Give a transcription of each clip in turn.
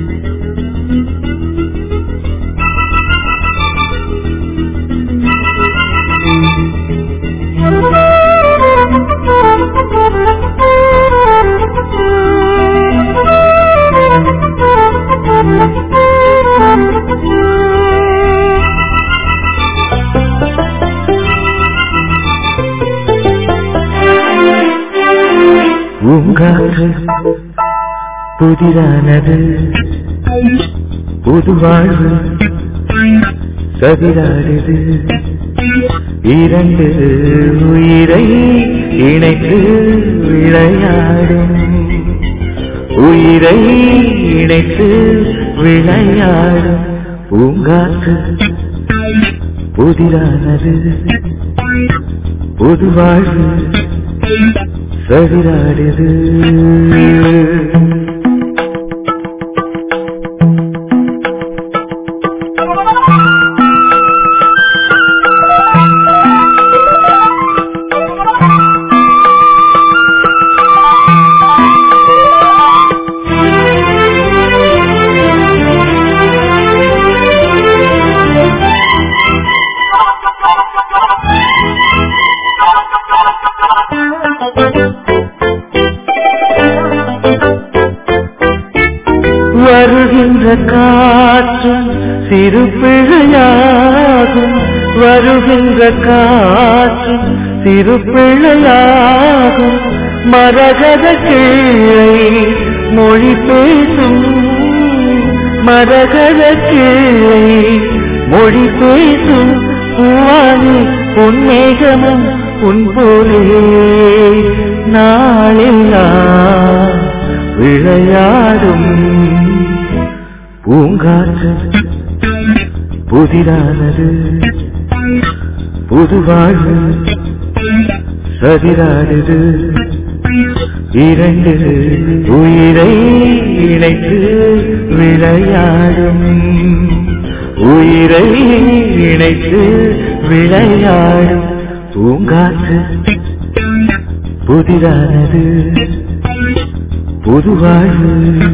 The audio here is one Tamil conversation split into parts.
பூங்காற்று புதிரானது புது வாழ்வு சதிராடுது இரண்டு உயிரை இணைத்து விளையாடும் உயிரை இணைத்து விளையாடும் பூங்காற்று புதிரானது புது வாழ்வு சதிராடுது வருகின்ற காற்றும் சிறு பிழையாகும் வருகின்ற காற்றும் சிறு பிழையாகும் மரகத கிளை மொழி பேசும் மரகத கிளை மொழி பேசும் பூவானி பொன்மேகமும் உன் போலே நாளெல்லாம் விளையாடும் பூங்காற்று புதிரானது புது வாழ்வு சதிராடுது இரண்டு உயிரை இணைத்து விளையாடும் உயிரை இணைத்து விளையாடும் பூங்காற்று புதிரானது புது வாழ்வு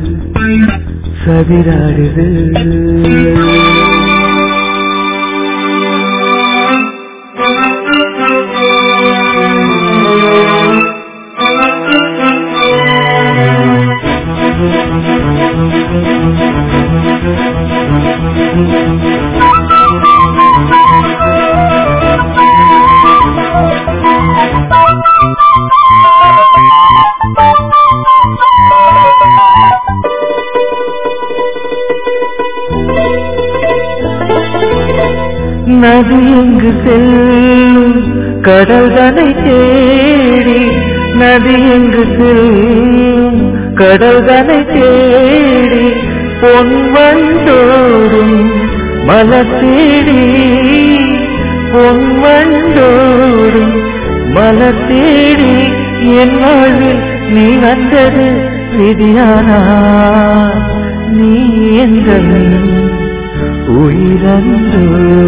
சதிராடுது நதி எங்கு செல்லும் கடல்தனை தேடி நதி எங்கு செல்லும் கடல்தனை தேடி பொன் வண்டோடும் மலர் தேடி பொன் வண்டோடும் மலர் தேடி என் வாழ்வில் நீ வந்தது விதியானா நீ என்ற உயிரந்தோ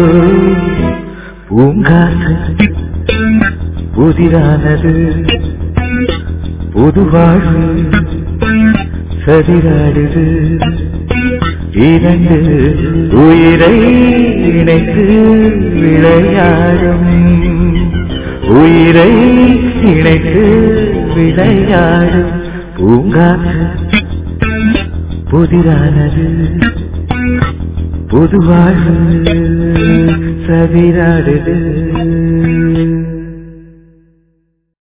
பூங்காற்று புதிரானது புது வாழ்வு சதிராடுது இரண்டு உயிரை இணைத்து விளையாடும் உயிரை இணைத்து விளையாடும் பூங்காற்று புதிரானது புது வாழ்வு சதிராடுது